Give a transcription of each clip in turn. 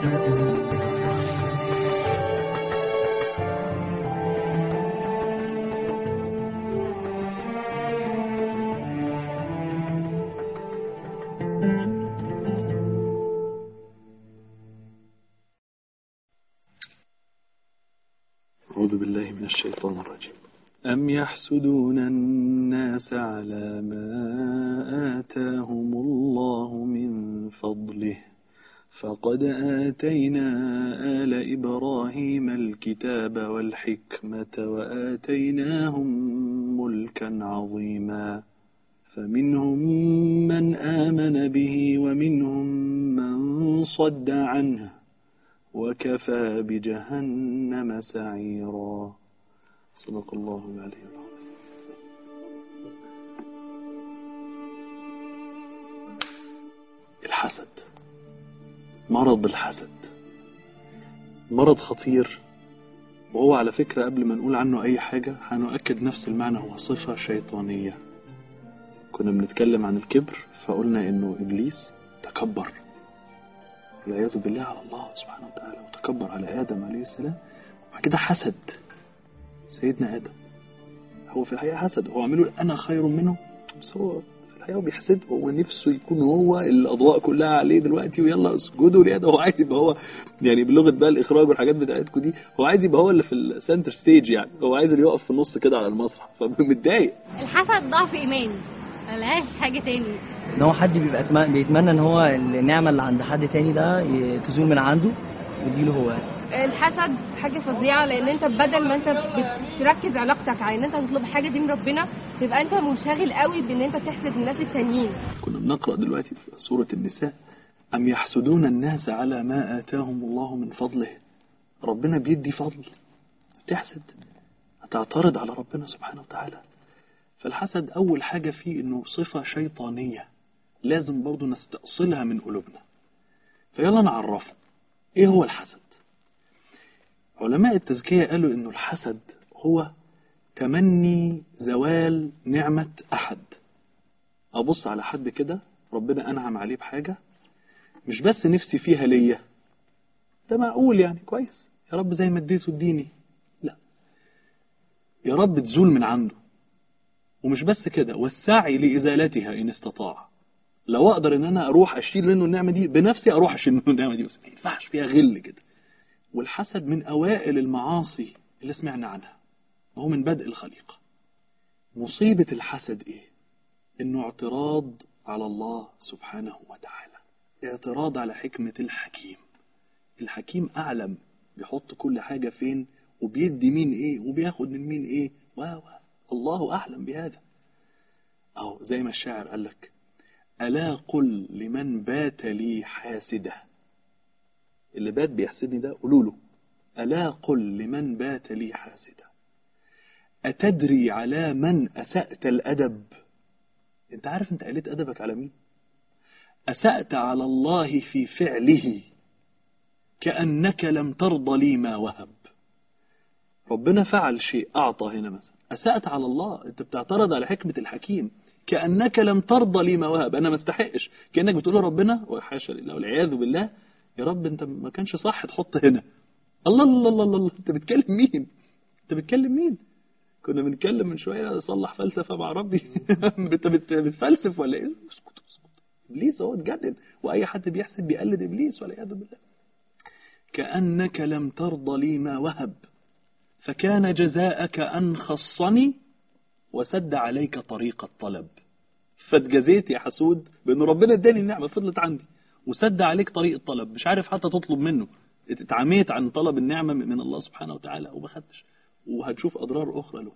أعوذ بالله من الشيطان الرجيم أم يحسدون الناس على ما آتاهم الله من فضله فقد آتينا آل إبراهيم الكتاب والحكمة وآتيناهم ملكا عظيما فمنهم من آمن به ومنهم من صد عنه وكفى بجهنم سعيرا صدق الله العلي العظيم الحسد مرض الحسد مرض خطير وهو على فكرة قبل ما نقول عنه أي حاجة هنؤكد نفس المعنى هو صفة شيطانية كنا بنتكلم عن الكبر فقلنا إنه إبليس تكبر والعياذ بالله على الله سبحانه وتعالى وتكبر على آدم عليه السلام وبعد كده حسد سيدنا آدم هو في الحقيقة حسد هو عمله أنا خير منه بس هو في الحقيقة هو بيحسد هو نفسه يكون هو الأضواء كلها عليه دلوقتي ويلا اسجدوا لآدم هو عايز يبقى هو يعني بلغة بقى الإخراج والحاجات بتاعتكم دي هو عايز يبقى هو اللي في السنتر ستيج يعني هو عايز اللي يقف في النص كده على المسرح فمتضايق الحسد ضعف ايمان ملهاش حاجه تاني ان هو حد بيبقى أتم- بيتمنى ان هو النعمه اللي عند حد تاني ده ي- تزول من عنده وتجيله هو الحسد حاجه فظيعه لان انت بدل ما انت بتركز علاقتك على ان انت تطلب حاجه دي من ربنا تبقى انت منشغل قوي بان انت تحسد الناس التانيين كنا بنقرأ دلوقتي في سورة النساء أم يحسدون الناس على ما آتاهم الله من فضله ربنا بيدي فضل تحسد هتعترض على ربنا سبحانه وتعالى فالحسد أول حاجة فيه إنه صفة شيطانية لازم برضو نستأصلها من قلوبنا فيلا نعرفه إيه هو الحسد علماء التزكية قالوا إنه الحسد هو تمني زوال نعمة أحد ابص على حد كده ربنا انعم عليه بحاجه مش بس نفسي فيها ليا ده معقول يعني كويس يا رب زي ما اديته اديني لا يا رب تزول من عنده ومش بس كده والسعي لازالتها ان استطاع لو اقدر ان انا اروح اشيل منه النعمه دي بنفسي اروح اشيل منه النعمه دي بس ما ينفعش فيها غل كده والحسد من اوائل المعاصي اللي سمعنا عنها وهو من بدء الخليقه مصيبه الحسد ايه انه اعتراض على الله سبحانه وتعالى اعتراض على حكمة الحكيم الحكيم أعلم بيحط كل حاجة فين وبيدي مين إيه وبياخد من مين إيه و و الله أعلم بهذا أو زي ما الشاعر قال لك ألا قل لمن بات لي حاسدة اللي بات بيحسدني ده قولوا له ألا قل لمن بات لي حاسدة أتدري على من أسأت الأدب انت عارف انت قلت ادبك على مين اسات على الله في فعله كانك لم ترضى لي ما وهب ربنا فعل شيء اعطى هنا مثلا اسات على الله انت بتعترض على حكمه الحكيم كانك لم ترضى لي ما وهب انا ما استحقش كانك بتقول لربنا وحاشا لله والعياذ بالله يا رب انت ما كانش صح تحط هنا الله الله الله الله, الله. انت بتكلم مين انت بتكلم مين كنا بنتكلم من شويه صلح فلسفه مع ربي انت بت- بتفلسف ولا ايه اسكت اسكت ابليس هو اتجنن واي حد بيحسد بيقلد ابليس والعياذ بالله كانك لم ترضى لي ما وهب فكان جزاءك ان خصني وسد عليك طريق الطلب فاتجزيت يا حسود بان ربنا اداني النعمه فضلت عندي وسد عليك طريق الطلب مش عارف حتى تطلب منه اتعميت عن طلب النعمه من الله سبحانه وتعالى وما خدتش وهتشوف اضرار اخرى له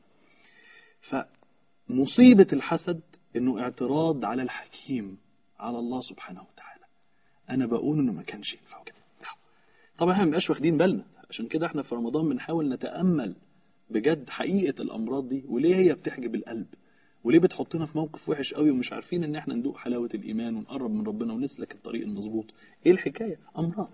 فمصيبه الحسد انه اعتراض على الحكيم على الله سبحانه وتعالى انا بقول انه ما كانش ينفع كده طبعا احنا ما بنبقاش واخدين بالنا عشان كده احنا في رمضان بنحاول نتامل بجد حقيقه الامراض دي وليه هي بتحجب القلب وليه بتحطنا في موقف وحش قوي ومش عارفين ان احنا ندوق حلاوه الايمان ونقرب من ربنا ونسلك الطريق المظبوط ايه الحكايه امراض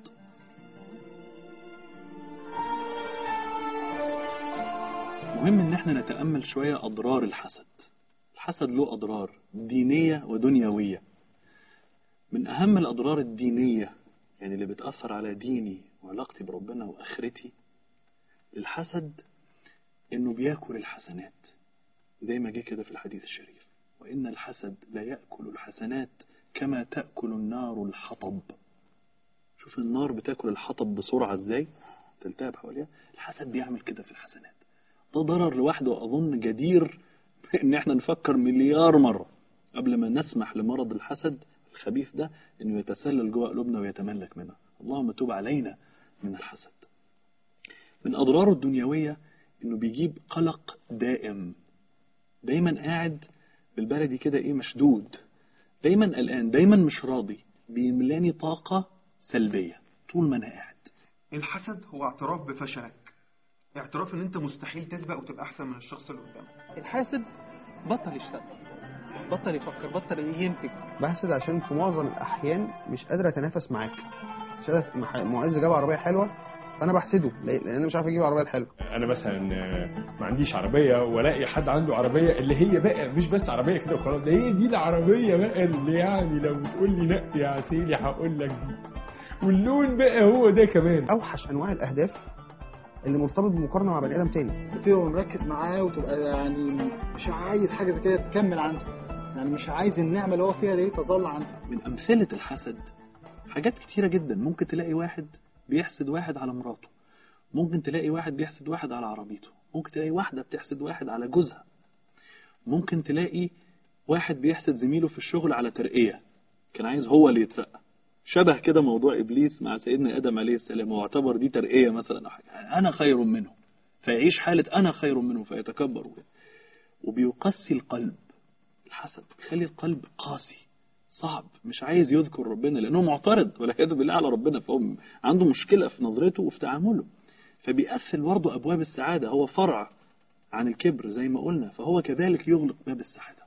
مهم ان احنا نتامل شويه اضرار الحسد الحسد له اضرار دينيه ودنيويه من اهم الاضرار الدينيه يعني اللي بتأثر على ديني وعلاقتي بربنا وآخرتي الحسد إنه بياكل الحسنات زي ما جه كده في الحديث الشريف وإن الحسد لا يأكل الحسنات كما تأكل النار الحطب شوف النار بتاكل الحطب بسرعة ازاي تلتهب حواليها الحسد بيعمل كده في الحسنات ده ضرر لوحده أظن جدير إن احنا نفكر مليار مرة قبل ما نسمح لمرض الحسد الخبيث ده إنه يتسلل جوه قلوبنا ويتملك منا اللهم تب علينا من الحسد من أضراره الدنيوية إنه بيجيب قلق دائم دايما قاعد بالبلدي كده إيه مشدود دايما قلقان دايما مش راضي بيملاني طاقة سلبية طول ما أنا قاعد الحسد هو اعتراف بفشلك اعتراف ان انت مستحيل تسبق وتبقى احسن من الشخص اللي قدامك الحاسد بطل يشتغل بطل يفكر بطل ينتج بحسد عشان في معظم الأحيان مش قادر أتنافس معاك مش قادر مح- معز جاب عربية حلوة فأنا بحسده لأن أنا مش عارف أجيب العربية الحلوة انا مثلا آه، ما عنديش عربيه والاقي حد عنده عربيه اللي هي بقى مش بس عربيه كده وخلاص ده هي دي العربيه بقى اللي يعني لو بتقول لي لا يا عسيلي هقول لك دي واللون بقى هو ده كمان أوحش أنواع الأهداف اللي مرتبط بمقارنة مع بني آدم تاني بتبقى مركز معاه وتبقى يعني مش عايز حاجه زي كده تكمل عنده يعني مش عايز النعمه اللي هو فيها دي تظل عنده من أمثلة الحسد حاجات كتيرة جدا ممكن تلاقي واحد بيحسد واحد على مراته ممكن تلاقي واحد بيحسد واحد على عربيته ممكن تلاقي واحدة بتحسد واحد على جوزها ممكن تلاقي واحد بيحسد زميله في الشغل على ترقية كان عايز هو اللي يترقى شبه كده موضوع إبليس مع سيدنا آدم عليه السلام هو اعتبر دي ترقية مثلا أو حاجة أنا خير منه فيعيش حالة أنا خير منه فيتكبر وبيقسي القلب الحسد بيخلي القلب قاسي صعب مش عايز يذكر ربنا لأنه معترض والعياذ بالله على ربنا فهو عنده مشكلة في نظرته وفي تعامله فبيقفل برضه أبواب السعادة هو فرع عن الكبر زي ما قلنا فهو كذلك يغلق باب السعادة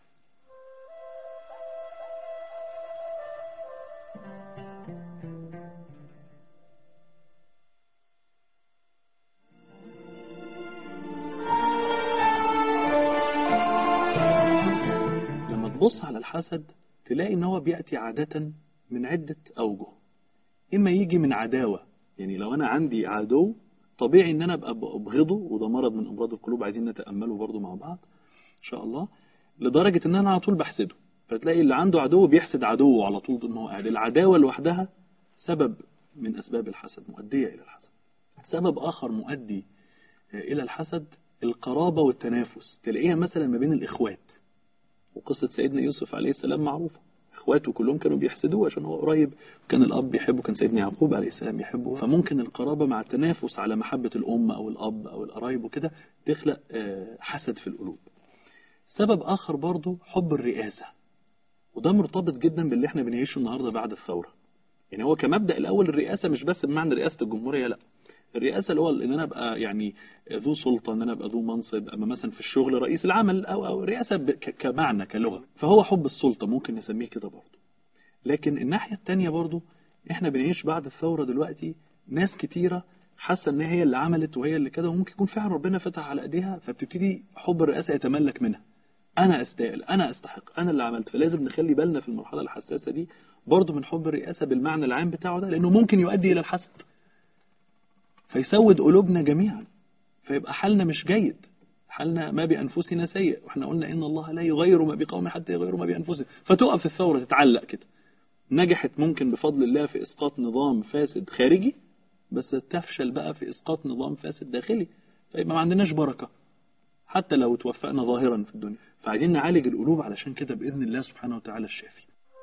لما تبص على الحسد تلاقي ان هو بيأتي عادة من عدة أوجه إما يجي من عداوة يعني لو أنا عندي عدو طبيعي إن أنا أبقى أبغضه وده مرض من أمراض القلوب عايزين نتأمله برضو مع بعض إن شاء الله لدرجة إن أنا على طول بحسده فتلاقي اللي عنده عدو بيحسد عدوه على طول إن هو قاعد العداوة لوحدها سبب من أسباب الحسد مؤدية إلى الحسد سبب آخر مؤدي إلى الحسد القرابة والتنافس تلاقيها مثلا ما بين الإخوات وقصة سيدنا يوسف عليه السلام معروفة اخواته كلهم كانوا بيحسدوه عشان هو قريب كان الاب بيحبه كان سيدنا يعقوب عليه السلام يحبه فممكن القرابه مع التنافس على محبه الام او الاب او القرايب وكده تخلق آه، حسد في القلوب سبب اخر برضه حب الرئاسه وده مرتبط جدا باللي احنا بنعيشه النهارده بعد الثوره يعني هو كمبدا الاول الرئاسه مش بس بمعنى رئاسه الجمهوريه لا الرئاسه اللي هو ان انا ابقى يعني ذو سلطه ان انا ابقى ذو منصب اما مثلا في الشغل رئيس العمل او او رئاسه ب- ك- كمعنى كلغه فهو حب السلطه ممكن نسميه كده برضه لكن الناحيه الثانيه برضه احنا بنعيش بعد الثوره دلوقتي ناس كتيره حاسه ان هي اللي عملت وهي اللي كده وممكن يكون فعلا ربنا فتح على ايديها فبتبتدي حب الرئاسه يتملك منها انا استاهل انا استحق انا اللي عملت فلازم نخلي بالنا في المرحله الحساسه دي برضه من حب الرئاسه بالمعنى العام بتاعه ده لانه ممكن يؤدي الى الحسد فيسود قلوبنا جميعا فيبقى حالنا مش جيد حالنا ما بأنفسنا سيء واحنا قلنا إن الله لا يغير ما بقوم حتى يغيروا ما بأنفسهم فتقف الثورة تتعلق كده نجحت ممكن بفضل الله في إسقاط نظام فاسد خارجي بس تفشل بقى في إسقاط نظام فاسد داخلي فيبقى ما عندناش بركة حتى لو توفقنا ظاهرا في الدنيا فعايزين نعالج القلوب علشان كده بإذن الله سبحانه وتعالى الشافي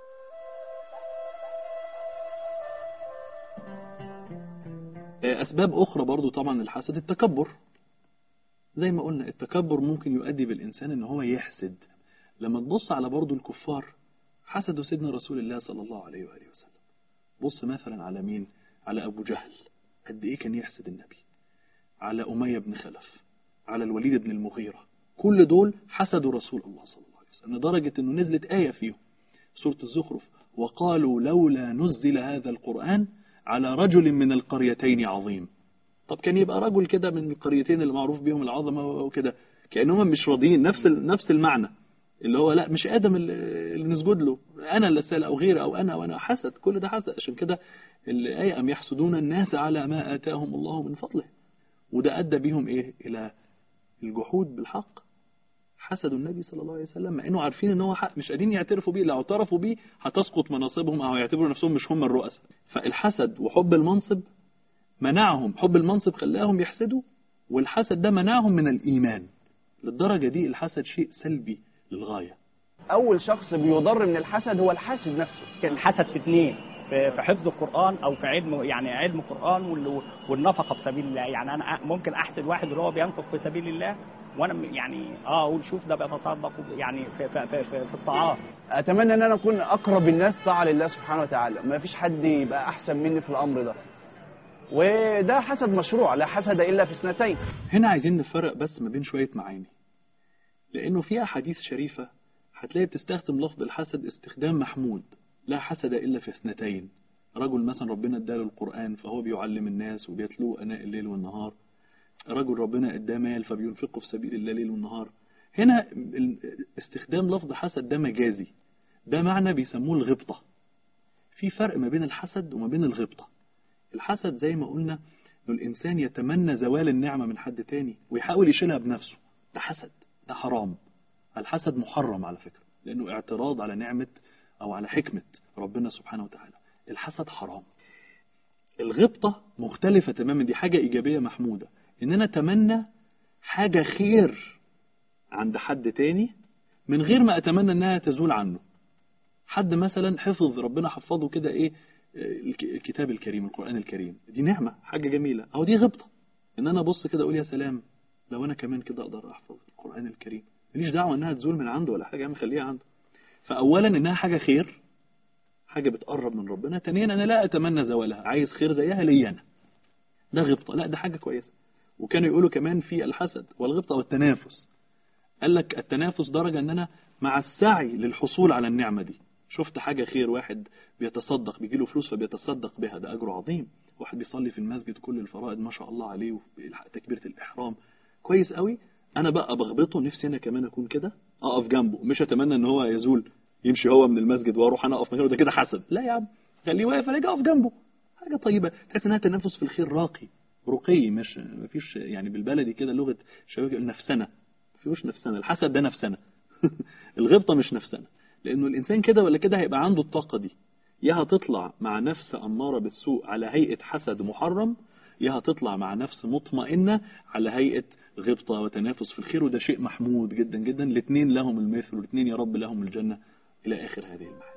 أسباب أخرى برضو طبعا الحسد التكبر زي ما قلنا التكبر ممكن يؤدي بالإنسان إن هو يحسد لما تبص على برضو الكفار حسدوا سيدنا رسول الله صلى الله عليه وآله وسلم بص مثلا على مين على أبو جهل قد إيه كان يحسد النبي على أمية بن خلف على الوليد بن المغيرة كل دول حسدوا رسول الله صلى الله عليه وسلم لدرجة أنه نزلت آية فيهم سورة الزخرف وقالوا لولا نزل هذا القرآن على رجل من القريتين عظيم طب كان يبقى رجل كده من القريتين اللي معروف بيهم العظمة وكده كأنهم مش راضيين نفس نفس المعنى اللي هو لا مش آدم اللي نسجد له أنا اللي سال أو غيره أو أنا وأنا حسد كل ده حسد عشان كده الآية أم يحسدون الناس على ما آتاهم الله من فضله وده أدى بهم إيه إلى الجحود بالحق حسدوا النبي صلى الله عليه وسلم مع انه عارفين ان هو حق مش قادرين يعترفوا بيه لو اعترفوا بيه هتسقط مناصبهم او يعتبروا نفسهم مش هم الرؤساء فالحسد وحب المنصب منعهم حب المنصب خلاهم يحسدوا والحسد ده منعهم من الايمان للدرجه دي الحسد شيء سلبي للغايه اول شخص بيضر من الحسد هو الحاسد نفسه كان الحسد في اثنين في في حفظ القران او في علم يعني علم القران وال- والنفقه في سبيل الله يعني انا أ- ممكن احسد واحد اللي هو بينفق في سبيل الله وانا م- يعني اه اقول شوف ده بيتصدق وب- يعني في في في, في, في الطاعات اتمنى ان انا اكون اقرب الناس طاعه لله سبحانه وتعالى ما فيش حد يبقى احسن مني في الامر ده وده حسد مشروع لا حسد الا في اثنتين هنا عايزين نفرق بس ما بين شويه معاني لانه في احاديث شريفه هتلاقي بتستخدم لفظ الحسد استخدام محمود لا حسد الا في اثنتين رجل مثلا ربنا اداله القران فهو بيعلم الناس وبيتلوه اناء الليل والنهار رجل ربنا اداه مال فبينفقه في سبيل الله ليل والنهار هنا ال- استخدام لفظ حسد ده مجازي ده معنى بيسموه الغبطه في فرق ما بين الحسد وما بين الغبطه الحسد زي ما قلنا انه الانسان يتمنى زوال النعمه من حد تاني ويحاول يشيلها بنفسه ده حسد ده حرام الحسد محرم على فكره لانه اعتراض على نعمه او على حكمه ربنا سبحانه وتعالى الحسد حرام الغبطه مختلفه تماما دي حاجه ايجابيه محموده ان انا اتمنى حاجه خير عند حد تاني من غير ما اتمنى انها تزول عنه حد مثلا حفظ ربنا حفظه كده ايه الك- الكتاب الكريم القرآن الكريم دي نعمة حاجة جميلة أو دي غبطة إن أنا أبص كده أقول يا سلام لو أنا كمان كده أقدر أحفظ القرآن الكريم ماليش دعوة إنها تزول من عنده ولا حاجة يا عم خليها عنده فأولا إنها حاجة خير حاجة بتقرب من ربنا ثانيا أنا لا أتمنى زوالها عايز خير زيها ليا أنا ده غبطة لا ده حاجة كويسة وكانوا يقولوا كمان في الحسد والغبطة والتنافس قال لك التنافس درجة ان انا مع السعي للحصول على النعمة دي شفت حاجة خير واحد بيتصدق بيجيله فلوس فبيتصدق بها ده أجره عظيم واحد بيصلي في المسجد كل الفرائض ما شاء الله عليه وبيلحق تكبيرة الإحرام كويس قوي أنا بقى بغبطه نفسي أنا كمان أكون كده أقف جنبه مش أتمنى إن هو يزول يمشي هو من المسجد وأروح أنا أقف مكانه ده كده حسد لا يا عم خليه واقف أنا أجي أقف جنبه حاجة طيبة تحس إنها تنافس في الخير راقي رقي مش مفيش يعني بالبلدي كده لغة شباب يقول نفسنا فيهوش نفسنا الحسد ده نفسنا الغبطة مش نفسنا لأنه الإنسان كده ولا كده هيبقى عنده الطاقة دي يا هتطلع مع نفس أمارة بالسوء على هيئة حسد محرم يا هتطلع مع نفس مطمئنة على هيئة غبطة وتنافس في الخير وده شيء محمود جدا جدا الاثنين لهم المثل والاثنين يا رب لهم الجنة إلى آخر هذه المعاني